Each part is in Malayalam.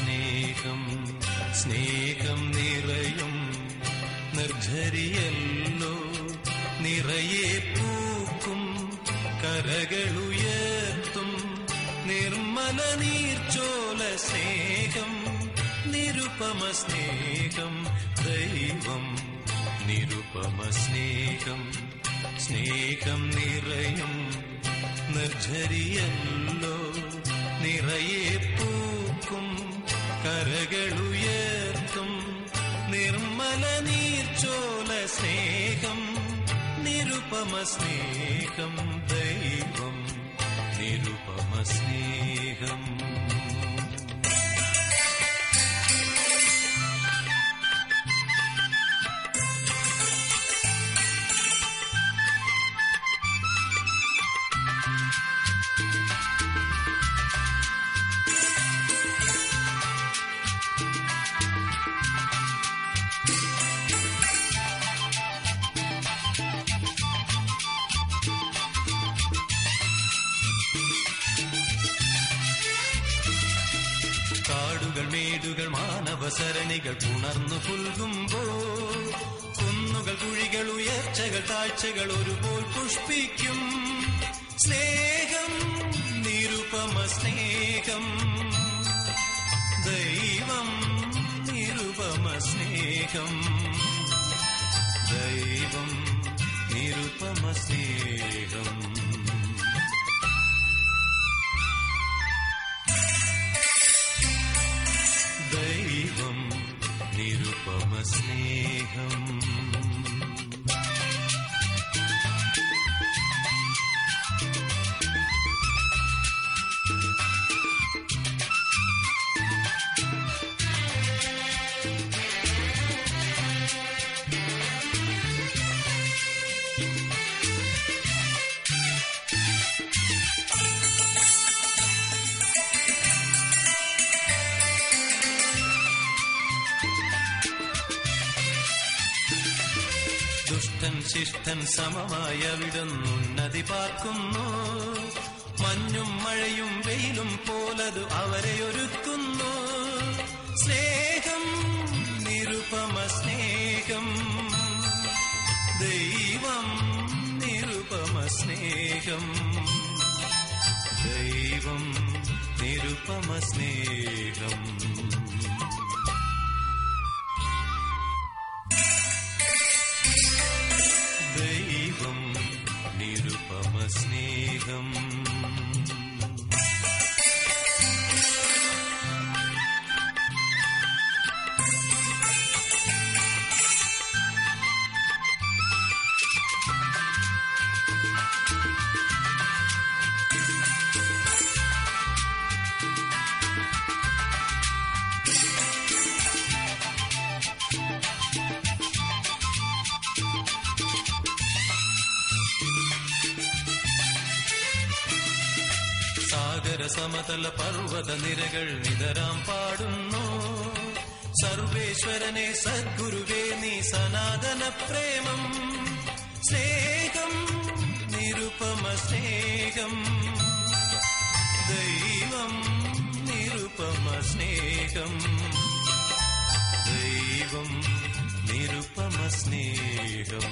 സ്നേഹം സ്നേഹം നിറയും നിർജരിയല്ലോ നിറയെ പൂക്കും കരകളുയർത്തും നിർമ്മല നീർച്ചോല സ്നേഹം നിരുപമ സ്നേഹം ദൈവം നിരുപമ സ്നേഹം സ്നേഹം നിറയും നിർജരിയല്ലോ നിറയെ പൂക്കും കരകളുയർത്തും നിർമ്മല നീർച്ചോല സ്നേഹം നിരുപമ സ്നേഹം ദൈവം നിരുപമ സ്നേഹം കാടുകൾ മേടുകൾ മാനവസരണികൾ പുണർന്നു പുൽകുമ്പോൾ കുന്നുകൾ കുഴികൾ ഉയർച്ചകൾ താഴ്ചകൾ ഒരുപോൽ പുഷ്പിക്കും സ്നേഹം നിരുപമ സ്നേഹം ദൈവം നിരുപമ സ്നേഹം ദൈവം നിരുപമ സ്നേഹം ദൈവം നിരുപമ സ്നേഹം ദുഷ്ടൻ ശിഷ്ടൻ സമമായ വിടുന്നുന്നതി പാർക്കുന്നു മഞ്ഞും മഴയും വെയിലും പോലതു അവരെ ഒരുക്കുന്നു സ്നേഹം നിരുപമ സ്നേഹം ദൈവം നിരുപമ സ്നേഹം ദൈവം നിരുപമ സ്നേഹം ദൈവം നിരുപമ സ്നേഹം സാഗര സമതല പർവ്വത നിരകൾ നിതരാം പാടുന്നു സർവേശ്വരനെ സദ്ഗുരുവേ നീ സനാതന പ്രേമം സ്നേഹം നിരുപമ സ്നേഹം ദൈവം നിരുപമ സ്നേഹം ദൈവം നിരുപമ സ്നേഹം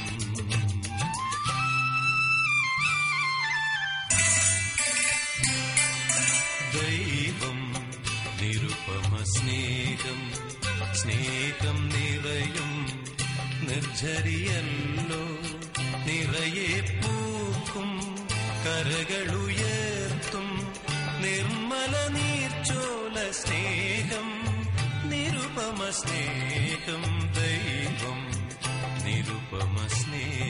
ദൈവം നിരുപമ സ്നേഹം സ്നേഹം നിറയും നിർജരിയല്ലോ നിറയെ പൂക്കും കരകളുയർത്തും നിർമ്മല നീർച്ചോല സ്നേഹം നിരുപമ സ്നേഹം ദൈവം നിരുപമ സ്നേഹം